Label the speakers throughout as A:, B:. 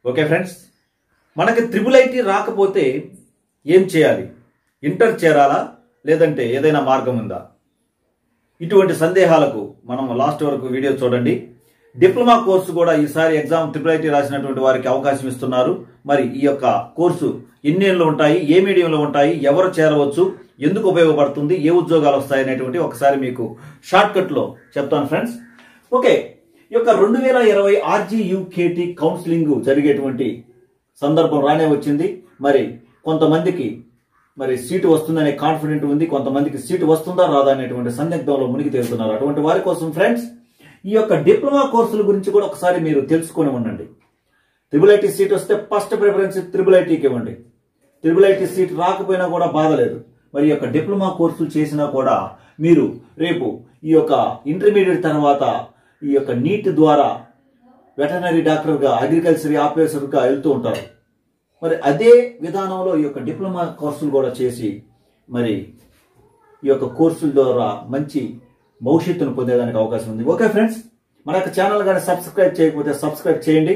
A: okay friends మనకి triple IT రాకపోతే ఏం చేయాలి ఇంటర్ చేరాలా లేదంటే ఏదైనా మార్గం ఉందా ఇటువంటి సందేహాలకు మనం లాస్ట్ వరకు వీడియో చూడండి డిప్లొమా కోర్సు కూడా ఈసారి ఎగ్జామ్ ట్రిపుల్ ఐటీ రాసినటువంటి వారికి అవకాశం ఇస్తున్నారు మరి ఈ యొక్క కోర్సు ఎన్ని ఏళ్ళు ఉంటాయి ఏ మీడియంలో ఉంటాయి ఎవరు చేరవచ్చు ఎందుకు ఉపయోగపడుతుంది ఏ ఉద్యోగాలు వస్తాయి అనేటువంటి ఒకసారి మీకు షార్ట్ కట్ లో చెప్తాను ఫ్రెండ్స్ ఓకే ఈ యొక్క రెండు వేల ఇరవై ఆర్జీయూకేటి కౌన్సిలింగ్ జరిగేటువంటి సందర్భం రానే వచ్చింది మరి కొంతమందికి మరి సీటు వస్తుందనే కాన్ఫిడెంట్ ఉంది కొంతమందికి సీటు వస్తుందా రాదా అనేటువంటి సందిగ్ధంలో మునిగి తేలుతున్నారు అటువంటి వారి కోసం ఫ్రెండ్స్ ఈ యొక్క డిప్లొమా కోర్సుల గురించి కూడా ఒకసారి మీరు తెలుసుకొని ఉండండి త్రిబుల్ ఐటీ సీట్ వస్తే ఫస్ట్ ప్రిఫరెన్స్ త్రిబుల్ ఐటీకి ఇవ్వండి త్రిబుల్ ఐటీ సీట్ రాకపోయినా కూడా బాధ లేదు మరి ఈ యొక్క డిప్లొమా కోర్సులు చేసినా కూడా మీరు రేపు ఈ యొక్క ఇంటర్మీడియట్ తర్వాత ఈ యొక్క నీట్ ద్వారా వెటర్నరీ డాక్టర్గా అగ్రికల్చర్ ఆఫీసర్గా వెళ్తూ ఉంటారు మరి అదే విధానంలో ఈ యొక్క డిప్లొమా కోర్సులు కూడా చేసి మరి ఈ యొక్క కోర్సుల ద్వారా మంచి భవిష్యత్తును పొందేదానికి అవకాశం ఉంది ఓకే ఫ్రెండ్స్ మన యొక్క ఛానల్ కానీ సబ్స్క్రైబ్ చేయకపోతే సబ్స్క్రైబ్ చేయండి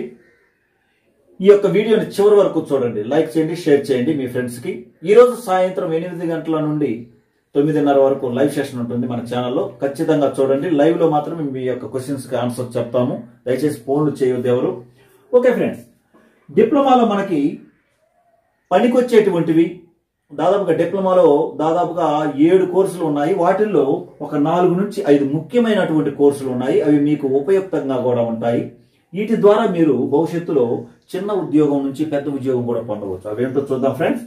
A: ఈ యొక్క వీడియోని చివరి వరకు చూడండి లైక్ చేయండి షేర్ చేయండి మీ ఫ్రెండ్స్కి ఈ రోజు సాయంత్రం ఎనిమిది గంటల నుండి తొమ్మిదిన్నర వరకు లైవ్ సెషన్ ఉంటుంది మన ఛానల్లో ఖచ్చితంగా చూడండి లైవ్ లో మాత్రమే మీ యొక్క క్వశ్చన్స్ కి ఆన్సర్ చెప్తాము దయచేసి ఫోన్లు చేయొద్దు ఎవరు ఓకే ఫ్రెండ్స్ డిప్లొమాలో మనకి పనికొచ్చేటువంటివి దాదాపుగా డిప్లొమాలో దాదాపుగా ఏడు కోర్సులు ఉన్నాయి వాటిల్లో ఒక నాలుగు నుంచి ఐదు ముఖ్యమైనటువంటి కోర్సులు ఉన్నాయి అవి మీకు ఉపయుక్తంగా కూడా ఉంటాయి వీటి ద్వారా మీరు భవిష్యత్తులో చిన్న ఉద్యోగం నుంచి పెద్ద ఉద్యోగం కూడా పొందవచ్చు అవేంటో చూద్దాం friends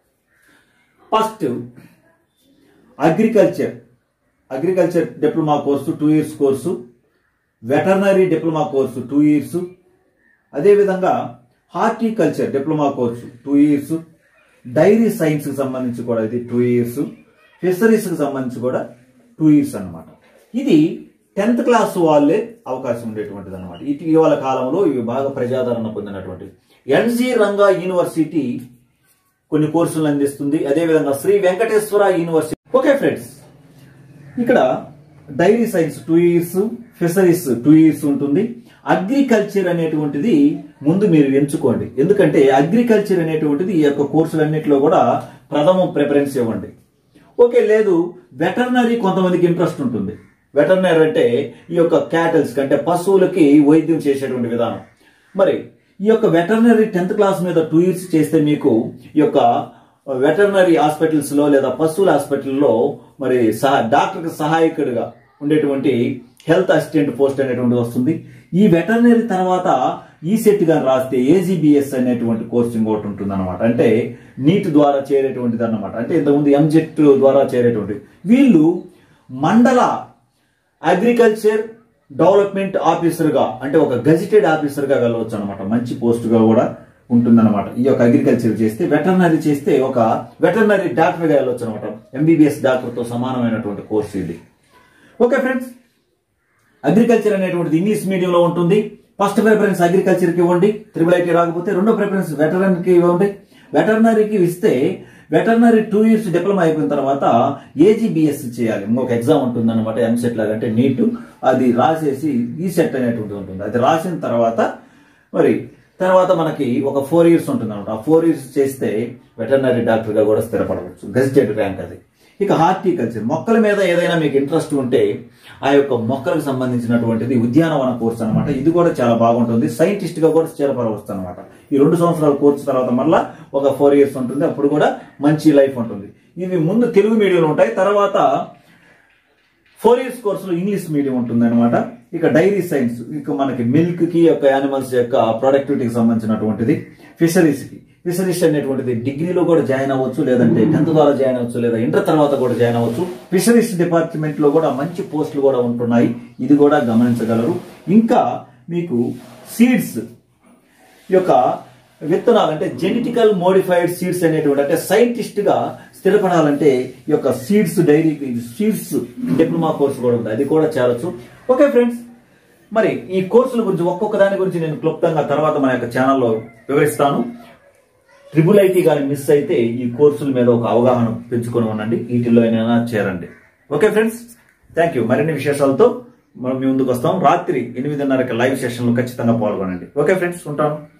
A: first agriculture agriculture diploma course two years course veterinary diploma course two years అదేవిధంగా horticulture diploma course two years dairy సైన్స్కి సంబంధించి కూడా ఇది టూ ఇయర్స్ ఫిషరీస్కి సంబంధించి కూడా టూ ఇయర్స్ అన్నమాట ఇది టెన్త్ క్లాస్ వాళ్ళే అవకాశం ఉండేటువంటిది అనమాట ఇటీవల కాలంలో ఇవి బాగా ప్రజాదరణ పొందినటువంటివి ఎన్జి రంగా యూనివర్సిటీ కొన్ని కోర్సులను అందిస్తుంది అదేవిధంగా Shri Venkateswara university okay friends ఇక్కడ dairy science two years fisheries two years ఉంటుంది అగ్రికల్చర్ అనేటువంటిది ముందు మీరు ఎంచుకోండి ఎందుకంటే అగ్రికల్చర్ అనేటువంటిది ఈ యొక్క కోర్సులన్నింటిలో కూడా ప్రథమ ప్రిఫరెన్స్ ఇవ్వండి ఓకే లేదు వెటర్నరీ కొంతమందికి ఇంట్రెస్ట్ ఉంటుంది వెటర్నరీ అంటే ఈ యొక్క క్యాటల్స్ అంటే పశువులకి వైద్యం చేసేటువంటి విధానం మరి ఈ యొక్క వెటర్నరీ టెన్త్ క్లాస్ మీద టూ ఇయర్స్ చేస్తే మీకు ఈ యొక్క వెటర్నరీ హాస్పిటల్స్ లో లేదా పశువుల హాస్పిటల్లో మరి సహా డాక్టర్కి సహాయకుడిగా ఉండేటువంటి హెల్త్ అసిస్టెంట్ పోస్ట్ అనేటువంటి వస్తుంది ఈ వెటర్నరీ తర్వాత ఈ సెట్ గా రాస్తే ఏజీబీఎస్ అనేటువంటి కోర్స్ ఇంకోటి ఉంటుంది అనమాట అంటే నీట్ ద్వారా చేరేటువంటిది అన్నమాట అంటే ఇంతకుముందు ఎంజెట్ ద్వారా చేరేటువంటి వీళ్ళు మండల అగ్రికల్చర్ డెవలప్మెంట్ ఆఫీసర్ గా అంటే ఒక గజిటెడ్ ఆఫీసర్ గా వెళ్ళవచ్చు అనమాట మంచి పోస్ట్ గా కూడా ఉంటుందన్నమాట ఈ యొక్క అగ్రికల్చర్ చేస్తే వెటర్నరీ చేస్తే ఒక వెటర్నరీ డాక్టర్ గా వెళ్ళవచ్చు అనమాట ఎంబీబీఎస్ డాక్టర్ తో సమానమైనటువంటి కోర్సు ఇది ఓకే ఫ్రెండ్స్ అగ్రికల్చర్ అనేటువంటిది ఇంగ్లీష్ మీడియంలో ఉంటుంది ఫస్ట్ ప్రిఫరెన్స్ అగ్రికల్చర్కి ఇవ్వండి త్రిబుల్ ఐటీ రాకపోతే రెండో ప్రిఫరెన్స్ వెటరన్కి ఇవ్వండి వెటర్నరీకి ఇస్తే వెటర్నరీ టూ ఇయర్స్ డిప్లొమా అయిపోయిన తర్వాత ఏజీబీఎస్ చేయాలి ఇంకొక ఎగ్జామ్ ఉంటుంది అనమాట ఎంసెట్ లాగా అంటే నీట్ అది రాసేసి ఈ సెట్ అనేటువంటి ఉంటుంది అది రాసిన తర్వాత మరి తర్వాత మనకి ఒక ఫోర్ ఇయర్స్ ఉంటుంది అనమాట ఆ ఫోర్ ఇయర్స్ చేస్తే వెటర్నరీ డాక్టర్ గా కూడా స్థిరపడవచ్చు గెజిటెడ్ ర్యాంక్ అది ఇక హార్టికల్చర్ మొక్కల మీద ఏదైనా మీకు ఇంట్రెస్ట్ ఉంటే ఆ యొక్క మొక్కలకు సంబంధించినటువంటిది ఉద్యానవన కోర్స్ అనమాట ఇది కూడా చాలా బాగుంటుంది సైంటిస్ట్ గా కూడా స్థిరపడవచ్చు అనమాట ఈ రెండు సంవత్సరాల కోర్సు తర్వాత మళ్ళా ఒక ఫోర్ ఇయర్స్ ఉంటుంది అప్పుడు కూడా మంచి లైఫ్ ఉంటుంది ఇవి ముందు తెలుగు మీడియంలో ఉంటాయి తర్వాత ఫోర్ ఇయర్స్ కోర్సులో ఇంగ్లీష్ మీడియం ఉంటుంది అనమాట ఇక డైరీ సైన్స్ ఇక మనకి మిల్క్ కి యొక్క యానిమల్స్ యొక్క ప్రొడక్టివిటీకి సంబంధించినటువంటిది ఫిషరీస్ కి ఫిషరీస్ అనేటువంటిది డిగ్రీలో కూడా జాయిన్ అవ్వచ్చు లేదంటే టెన్త్ ద్వారా జాయిన్ అవ్వచ్చు లేదా ఇంటర్ తర్వాత కూడా జాయిన్ అవ్వచ్చు ఫిషరీస్ డిపార్ట్మెంట్ లో కూడా మంచి పోస్టులు కూడా ఉంటున్నాయి ఇది కూడా గమనించగలరు ఇంకా మీకు సీడ్స్ యొక్క విత్తనాలు అంటే జెనెటికల్ మోడిఫైడ్ సీడ్స్ అనేటువంటి అంటే సైంటిస్ట్ గా స్థిరపడాలంటే ఈ యొక్క seeds dairy seeds diploma course కూడా ఉంది అది కూడా చేరొచ్చు ఓకే ఫ్రెండ్స్ మరి ఈ కోర్సుల గురించి ఒక్కొక్క దాని గురించి నేను క్లుప్తంగా తర్వాత మన యొక్క ఛానల్లో వివరిస్తాను ట్రిపుల్ ఐటీ కానీ మిస్ అయితే ఈ కోర్సుల మీద ఒక అవగాహన పెంచుకొని ఉండండి వీటిల్లో అయినా చేరండి ఓకే ఫ్రెండ్స్ థ్యాంక్ యూ మరిన్ని విశేషాలతో మనం మీ ముందుకు వస్తాం రాత్రి ఎనిమిదిన్నరకి లైవ్ సెషన్లో ఖచ్చితంగా పాల్గొనండి ఓకే ఫ్రెండ్స్ ఉంటాను